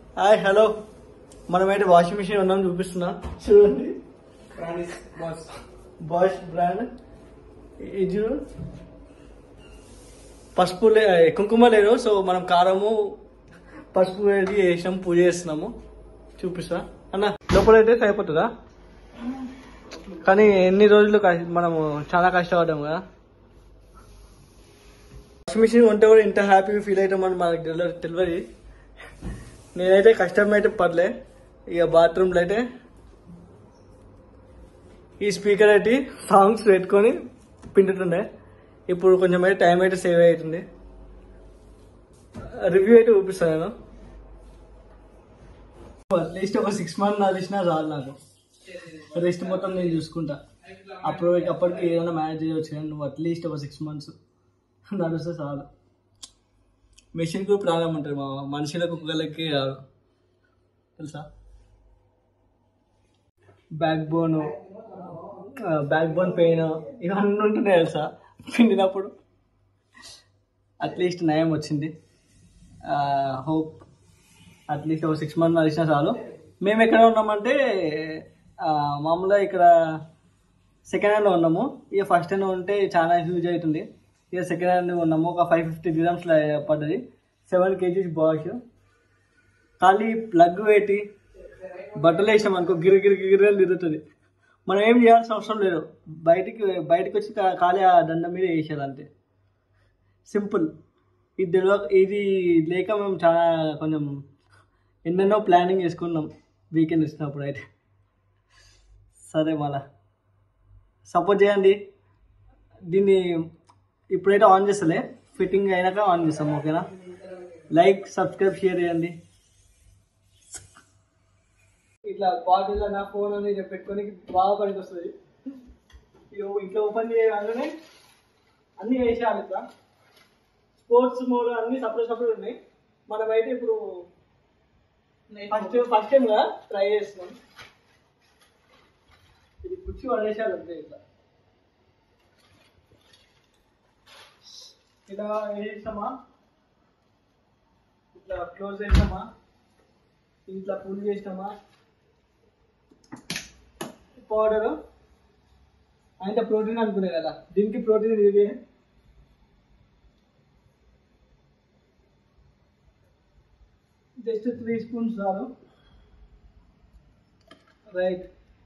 hi hello మనమైతే washing machine ఉన్నాం చూపిస్తున్నా చూడండి బాస్ బాష్ బ్రాండ్ ఇది చూడు పసుపు లే కుంకుమ లేదు సో మనం కారము పసుపు వేసి వేసినాం పూజ చేస్తున్నాము చూపిస్తా అన్న లోపలైతే సరిపోతుందా కానీ ఎన్ని రోజులు కష్ట- మనము చాలా కష్టపడ్డాము కదా వాషింగ్ మిషన్ ఉంటే కూడా ఇంత హ్యాపీగా ఫీల్ అవుతామని మనకు తెలియదు తెలియదు నేనైతే కష్టం అయితే పర్లే ఇక బాత్రూమ్లో అయితే ఈ స్పీకర్ అయితే సాంగ్స్ పెట్టుకొని పిండుతుండే ఇప్పుడు కొంచెం అయితే టైం అయితే సేవ్ అవుతుంది రివ్యూ అయితే చూపిస్తాను నేను అట్లీస్ట్ ఒక సిక్స్ మంత్ నడిచినా రాదు నాకు రెస్ట్ మొత్తం నేను చూసుకుంటా అప్పుడు అప్పటికి ఏమైనా మేనేజ్ చేయవచ్చు కానీ నువ్వు అట్లీస్ట్ ఒక సిక్స్ మంత్స్ నడుస్తే చాలు మెషిన్కి ప్రాణం ఉంటుంది మా మనుషులకు కుక్కలకి రాదు తెలుసా backbone backbone pain ఇవన్నీ ఉంటున్నాయి తెలుసా పిండినప్పుడు అట్లీస్ట్ నయం వచ్చింది హోప్ అట్లీస్ట్ ఒక సిక్స్ మంత్ నడిచినా చాలు మేము ఎక్కడ ఉన్నామంటే ఆ, మామూలుగా ఇక్కడ సెకండ్ హ్యాండ్లో ఉన్నాము ఇక ఫస్ట్ హ్యాండ్ ఉంటే చాలా యూజ్ అవుతుంది ఇక సెకండ్ హ్యాండ్ ఉన్నాము ఒక ఫైవ్ ఫిఫ్టీ గ్రామ్స్ పడ్డది సెవెన్ కేజీస్ బాష్ ఖాళీ ప్లగ్ పెట్టి బట్టలు వేసాం అనుకో గిరి గిరి గిరి అని తిరుగుతుంది మనం ఏం చేయాల్సిన అవసరం లేదు బయటికి బయటకు వచ్చి కా- ఖాళీ ఆ దండం మీద వేసేది అంతే సింపుల్ ఇది తెలియక ఇది లేక మేము చాలా కొంచెం ఎన్నెన్నో ప్లానింగ్ చేసుకున్నాం వీకెండ్ ఇచ్చినప్పుడు అయితే సరే మళ్ళా సపోర్ట్ చేయండి దీన్ని ఇప్పుడైతే ఆన్ చేస్తలే ఫిట్టింగ్ అయినాక ఆన్ చేస్తాం ఓకేనా లైక్ సబ్స్క్రైబ్ షేర్ చేయండి ఇట్లా బాటిల్ నా ఫోన్ అని చెప్పి పెట్టుకొని బాగా పనికి వస్తుంది ఇగో ఇంట్లో ఓపెన్ చేయగానే అన్ని వేసేయాలి ఇట్లా స్పోర్ట్స్ మోడ్ అన్ని సపరేట్ సపరేట్ ఉన్నాయి మనమైతే ఇప్పుడు ఫస్ట్ ఫస్ట్ టైం గా ట్రై చేస్తున్నాం ఇది కుర్చీ పడేసారు అంతే ఇట్లా ఇలా వేసామా ఇట్లా క్లోజ్ చేసామా ఇట్లా పుల్ చేసినామా పౌడర్ అయితే ప్రోటీన్ అనుకునే కదా దీనికి ప్రోటీన్ ఇది జస్ట్ త్రీ స్పూన్స్ చాలు రైట్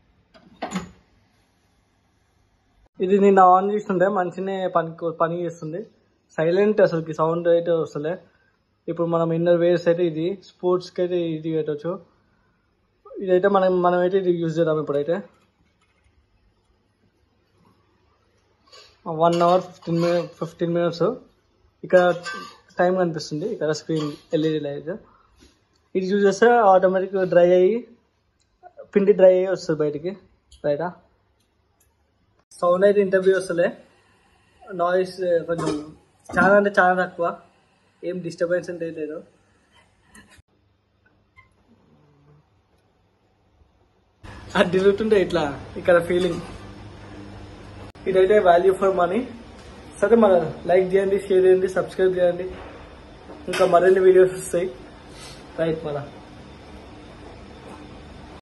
ఇది నిన్న ఆన్ చేస్తుంటే మంచినే పని పని చేస్తుంది సైలెంట్ అసలుకి సౌండ్ అయితే వస్తలే ఇప్పుడు మనం ఇన్నర్ వేర్స్ అయితే ఇది స్పోర్ట్స్కి అయితే ఇది పెట్టవచ్చు ఇదైతే మనం మనమైతే ఇది యూజ్ చేద్దాం ఇప్పుడైతే one hour fifteen minute fifteen minutes ఇక్కడ టైం కనిపిస్తుంది ఇక్కడ స్క్రీన్ ఎల్ఈడి లైట్ ఇది యూజ్ చేస్తే ఆటోమేటిక్ డ్రై అయ్యి పిండి డ్రై అయ్యి వస్తుంది బయటికి రైటా సౌండ్ అయితే ఇంటర్వ్యూ వస్తలే నాయిస్ కొంచెం చాలా అంటే చాలా తక్కువ ఏం డిస్టర్బెన్స్ అంటే లేదు అది తిరుగుతుంటే ఇట్లా ఇక్కడ ఫీలింగ్ ఇదైతే వాల్యూ ఫర్ మనీ సరే మన లైక్ చేయండి షేర్ చేయండి సబ్స్క్రైబ్ చేయండి ఇంకా మరిన్ని వీడియోస్ వస్తాయి రైట్ మన